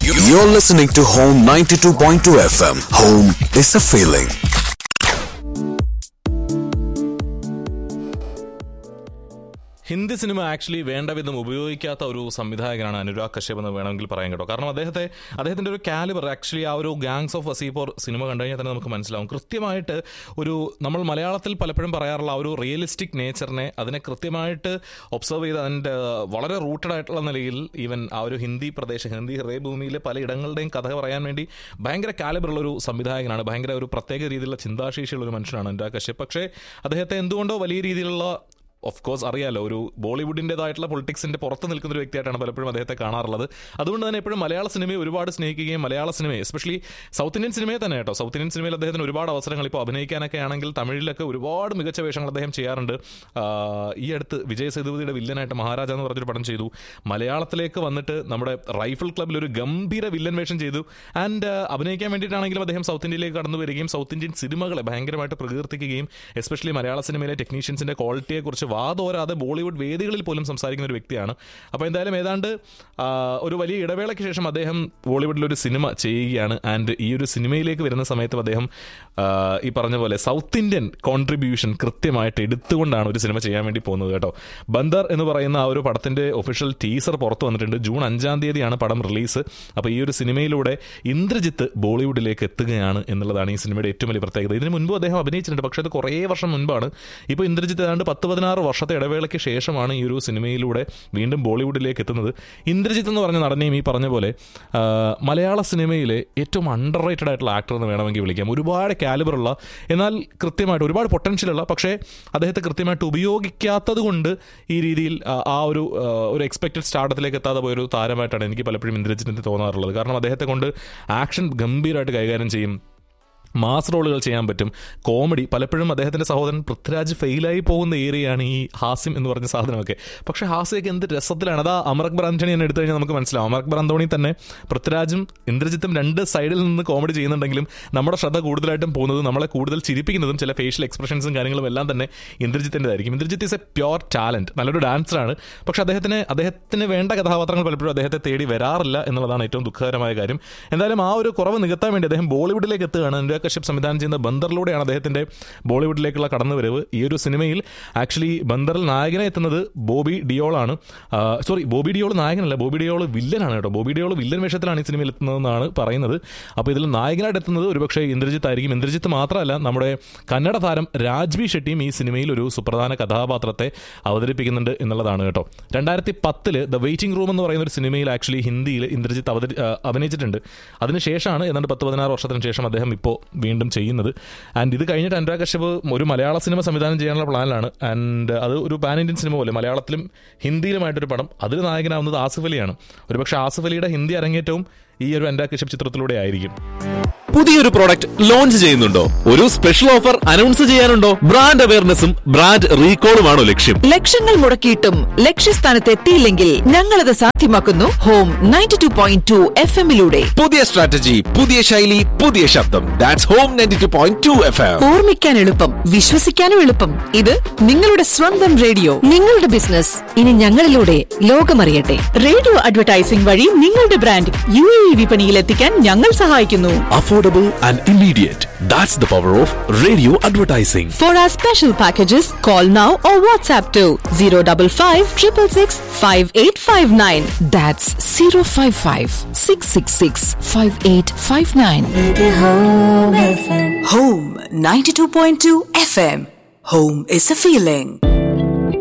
You're listening to Home 92.2 FM. Home is a feeling. Hindi cinema actually വേണ്ട വിധം ഉപയോഗിക്കാത്ത ഒരു സംവിധായകനാണ് അനുരാഗ് കശ്യപ് എന്ന് വേണമെങ്കിൽ പറയാൻ കേട്ടോ കാരണം അദ്ദേഹത്തെ അദ്ദേഹത്തിന്റെ ഒരു കാലിബർ ആക്ച്വലി ആ ഒരു ഗാങ്സ് ഓഫ് വസീപോർ സിനിമ കണ്ടു കഴിഞ്ഞാൽ തന്നെ നമുക്ക് മനസ്സിലാവും കൃത്യമായിട്ട് ഒരു നമ്മൾ മലയാളത്തിൽ പലപ്പോഴും പറയാറുള്ള ആ ഒരു റിയലിസ്റ്റിക് നേച്ചറിനെ അതിനെ കൃത്യമായിട്ട് ഒബ്സർവ് ചെയ്ത് അതിൻ്റെ വളരെ റൂട്ടഡ് ആയിട്ടുള്ള നിലയിൽ ഈവൻ ആ ഒരു ഹിന്ദി പ്രദേശം ഹിന്ദി ഹൃദയഭൂമിയിലെ പല ഇടങ്ങളുടെയും കഥ പറയാൻ വേണ്ടി ഭയങ്കര കാലിബറുള്ള ഒരു സംവിധായകനാണ് ഭയങ്കര ഒരു പ്രത്യേക രീതിയിലുള്ള ചിന്താശേഷിയുള്ള ഒരു മനുഷ്യനാണ് അനുരാഗ് കശ്യപ് പക്ഷേ അദ്ദേഹത്തെ എന്തുകൊണ്ടോ വലിയ രീതിയിലുള്ള ഓഫ് കോഴ്സ് അറിയാലോ ഒരു ബോളിവുഡിൻ്റെതായിട്ടുള്ള പൊളിറ്റിക്സിന്റെ പുറത്ത് നിൽക്കുന്ന ഒരു വ്യക്തിയായിട്ടാണ് പലപ്പോഴും അദ്ദേഹത്തെ കാണാറുള്ളത് അതുകൊണ്ട് തന്നെ എപ്പോഴും മലയാള സിനിമയെ ഒരുപാട് സ്നേഹിക്കുകയും മലയാള സിനിമയെ എസ്പെഷ്യലി സൗത്ത് ഇന്ത്യൻ സിനിമയെ തന്നെ കേട്ടോ സൗത്ത് ഇന്ത്യൻ സിനിമയിൽ അദ്ദേഹത്തിന് ഒരുപാട് അവസരങ്ങൾ ഇപ്പോൾ അഭിനയിക്കാനൊക്കെ ആണെങ്കിൽ തമിഴിലൊക്കെ ഒരുപാട് മികച്ച വേഷങ്ങൾ അദ്ദേഹം ചെയ്യാറുണ്ട് ആഹ് ഈ അടുത്ത് വിജയ് സേതുപതിയുടെ വില്ലനായിട്ട് മഹാരാജ എന്ന് പറഞ്ഞൊരു പടം ചെയ്തു മലയാളത്തിലേക്ക് വന്നിട്ട് നമ്മുടെ റൈഫിൾ ക്ലബിൽ ഒരു ഗംഭീര വില്ലൻ വേഷം ചെയ്തു ആൻഡ് അഭിനയിക്കാൻ വേണ്ടിയിട്ടാണെങ്കിലും അദ്ദേഹം സൗത്ത് ഇന്ത്യയിലേക്ക് കടന്നു വരികയും സൗത്ത് ഇന്ത്യൻ സിനിമകളെ ഭയങ്കരമായിട്ട് പ്രകീർത്തിക്കുകയും എസ്പെഷ്യലി മലയാള സിനിമയിലെ ടെക്നീഷ്യൻസിന്റെ ക്വാളിറ്റിയെക്കുറിച്ച് വാതോരാതെ ബോളിവുഡ് വേദികളിൽ പോലും സംസാരിക്കുന്ന ഒരു വ്യക്തിയാണ് അപ്പോൾ എന്തായാലും ഏതാണ്ട് ആ, ഒരു വലിയ ഇടവേളയ്ക്ക് ശേഷം അദ്ദേഹം ബോളിവുഡിൽ ഒരു സിനിമ ചെയ്യുകയാണ് ആൻഡ് ഈ ഒരു സിനിമയിലേക്ക് വരുന്ന സമയത്തും അദ്ദേഹം ആ, ഈ പറഞ്ഞ പോലെ സൗത്ത് ഇന്ത്യൻ കോൺട്രിബ്യൂഷൻ കൃത്യമായിട്ട് എടുത്തുകൊണ്ടാണ് ഒരു സിനിമ ചെയ്യാൻ വേണ്ടി പോകുന്നത് കേട്ടോ ബന്ദർ എന്ന് പറയുന്ന ആ ഒരു പടത്തിന്റെ ഒഫീഷ്യൽ ടീസർ പുറത്തു വന്നിട്ടുണ്ട് ജൂൺ അഞ്ചാം തീയതിയാണ് പടം റിലീസ് അപ്പോൾ ഈ ഒരു സിനിമയിലൂടെ ഇന്ദ്രജിത്ത് ബോളിവുഡിലേക്ക് എത്തുകയാണ് എന്നുള്ളതാണ് ഈ സിനിമയുടെ ഏറ്റവും വലിയ പ്രത്യേകത ഇതിന് മുൻപ് അദ്ദേഹം അഭിനയിച്ചിട്ടുണ്ട് പക്ഷേ അത് കുറേ വർഷം മുൻപാണ് ഇപ്പോൾ ഇന്ദ്രജിത്ത് ഏതാണ്ട് പത്ത് പതിനാറ് വർഷത്തെ ഇടവേളയ്ക്ക് ശേഷമാണ് ഈ ഒരു സിനിമയിലൂടെ വീണ്ടും ബോളിവുഡിലേക്ക് എത്തുന്നത് ഇന്ദ്രജിത്ത് എന്ന് പറഞ്ഞ നടനെയും ഈ പറഞ്ഞ പോലെ ആ, മലയാള സിനിമയിലെ ഏറ്റവും അണ്ടർ റേറ്റഡ് ആയിട്ടുള്ള ആക്ടർ എന്ന് വേണമെങ്കിൽ വിളിക്കാം ഒരുപാട് കാലിബറുള്ള എന്നാൽ കൃത്യമായിട്ട് ഒരുപാട് പൊട്ടൻഷ്യലുള്ള പക്ഷേ അദ്ദേഹത്തെ കൃത്യമായിട്ട് ഉപയോഗിക്കാത്തത് കൊണ്ട് ഈ രീതിയിൽ ആ, ആ ഒരു ആ, ഒരു എക്സ്പെക്റ്റഡ് സ്റ്റാർട്ടത്തിലേക്ക് എത്താതെ പോയൊരു താരമായിട്ടാണ് എനിക്ക് പലപ്പോഴും ഇന്ദ്രജിത്തിന് തോന്നാറുള്ളത് കാരണം അദ്ദേഹത്തെ കൊണ്ട് ആക്ഷൻ ഗംഭീരമായിട്ട് കൈകാര്യം ചെയ്യും മാസ് റോളുകൾ ചെയ്യാൻ പറ്റും കോമഡി പലപ്പോഴും അദ്ദേഹത്തിന്റെ സഹോദരൻ പൃഥ്വിരാജ് ഫെയിലായി പോകുന്ന ഏരിയയാണ് ഈ ഹാസ്യം എന്ന് പറഞ്ഞ സാധനമൊക്കെ പക്ഷെ ഹാസ്യമൊക്കെ എന്ത് രസത്തിലാണ് അതാ അമറക് ബ്രാന്തോണി തന്നെ എടുത്തു കഴിഞ്ഞാൽ നമുക്ക് മനസ്സിലാവും അമറക് ബ്രാന്തോണി തന്നെ പൃഥ്വിരാജും ഇന്ദ്രജിത്തും രണ്ട് സൈഡിൽ നിന്ന് കോമഡി ചെയ്യുന്നുണ്ടെങ്കിലും നമ്മുടെ ശ്രദ്ധ കൂടുതലായിട്ടും പോകുന്നത് നമ്മളെ കൂടുതൽ ചിരിപ്പിക്കുന്നതും ചില ഫേഷ്യൽ എക്സ്പ്രഷൻസും കാര്യങ്ങളും എല്ലാം തന്നെ ഇന്ദ്രജിത്തിൻ്റെതായിരിക്കും Indrajith is a pure talent നല്ലൊരു ഡാൻസറാണ് പക്ഷെ അദ്ദേഹത്തിന് അദ്ദേഹത്തിന് വേണ്ട കഥാപാത്രങ്ങൾ പലപ്പോഴും അദ്ദേഹത്തെ തേടി വരാറില്ല എന്നുള്ളതാണ് ഏറ്റവും ദുഃഖകരമായ കാര്യം എന്തായാലും ആ ഒരു കുറവ് നികത്താൻ വേണ്ടി അദ്ദേഹം ബോളിവുഡിലേക്ക് എത്തുകയാണ് അനുരാഗ് കശ്യപ് സംവിധാനം ചെയ്യുന്ന ബന്ദറിലൂടെയാണ് അദ്ദേഹത്തിന്റെ ബോളിവുഡിലേക്കുള്ള കടന്നുവരവ് ഈ ഒരു സിനിമയിൽ ആക്ച്വലി ബന്ദറിൽ നായകനെ എത്തുന്നത് ബോബി ഡിയോളാണ് സോറി ബോബി ഡിയോൾ നായകനല്ല ബോബി ഡിയോൾ വില്ലനാണ് കേട്ടോ ബോബി ഡിയോൾ വില്ലൻ വേഷത്തിലാണ് ഈ സിനിമയിൽ എത്തുന്നതെന്നാണ് പറയുന്നത് അപ്പോൾ ഇതിൽ നായകനായിട്ട് എത്തുന്നത് ഒരുപക്ഷെ ഇന്ദ്രജിത്ത് ആയിരിക്കും ഇന്ദ്രജിത്ത് മാത്രമല്ല നമ്മുടെ കന്നഡ താരം രാജ്ബി ഷെട്ടിയും ഈ സിനിമയിൽ ഒരു സുപ്രധാന കഥാപാത്രത്തെ അവതരിപ്പിക്കുന്നുണ്ട് എന്നുള്ളതാണ് കേട്ടോ രണ്ടായിരത്തി പത്തില് ദ വെയിറ്റിംഗ് റൂം എന്ന് പറയുന്ന ഒരു സിനിമയിൽ ആക്ച്വലി ഹിന്ദിയിൽ ഇന്ദ്രജിത്ത് അവതരി ആ, അഭിനയിച്ചിട്ടുണ്ട് അതിനുശേഷമാണ് ഏതാണ്ട് പത്ത് പതിനാറ് വർഷത്തിന് ശേഷം അദ്ദേഹം ഇപ്പോൾ വീണ്ടും ചെയ്യുന്നത് ആൻഡ് ഇത് കഴിഞ്ഞിട്ട് അനുരാഗ് കശ്യപ് ഒരു മലയാള സിനിമ സംവിധാനം ചെയ്യാനുള്ള പ്ലാനിലാണ് ആൻഡ് അത് ഒരു പാൻ ഇന്ത്യൻ സിനിമ പോലെ മലയാളത്തിലും ഹിന്ദിയിലുമായിട്ടൊരു പടം അതിൽ നായകനാവുന്നത് ആസിഫ് അലിയാണ് ഒരുപക്ഷെ ആസിഫ് അലിയുടെ ഹിന്ദി അരങ്ങേറ്റവും ഈ ഒരു അനുരാഗ് കശ്യപ് ചിത്രത്തിലൂടെ ആയിരിക്കും പുതിയൊരു പ്രോഡക്റ്റ് ലോഞ്ച് ചെയ്യുന്നുണ്ടോ ഒരു സ്പെഷ്യൽ ഓഫർ അനൗൺസ് ചെയ്യാനുണ്ടോ ബ്രാൻഡ് അവയർനെസ്സും ബ്രാൻഡ് റീകോളുമാണോ ലക്ഷ്യം ലക്ഷങ്ങൾ മുടക്കിയിട്ടും ലക്ഷ്യസ്ഥാനത്ത് എത്തിയില്ലെങ്കിൽ ഞങ്ങളത് സാധ്യമാക്കുന്നു Home ninety two point two F എമ്മിലൂടെ പുതിയ സ്ട്രാറ്റജി പുതിയ ശൈലി പുതിയ ശബ്ദം that's Home ninety two point two F M ഓർമ്മിക്കാൻ എളുപ്പം വിശ്വസിക്കാനും എളുപ്പം ഇത് നിങ്ങളുടെ സ്വന്തം റേഡിയോ നിങ്ങളുടെ ബിസിനസ് ഇനി ഞങ്ങളിലൂടെ ലോകമറിയട്ടെ റേഡിയോ അഡ്വർടൈസിംഗ് വഴി നിങ്ങളുടെ ബ്രാൻഡ് യു എ ഇ വിപണിയിൽ എത്തിക്കാൻ ഞങ്ങൾ സഹായിക്കുന്നു affordable and immediate that's the power of radio advertising for our special packages call now or WhatsApp two zero double five triple six five eight five nine that's zero five five six six six five eight five nine Home 92.2 FM. Home is a feeling.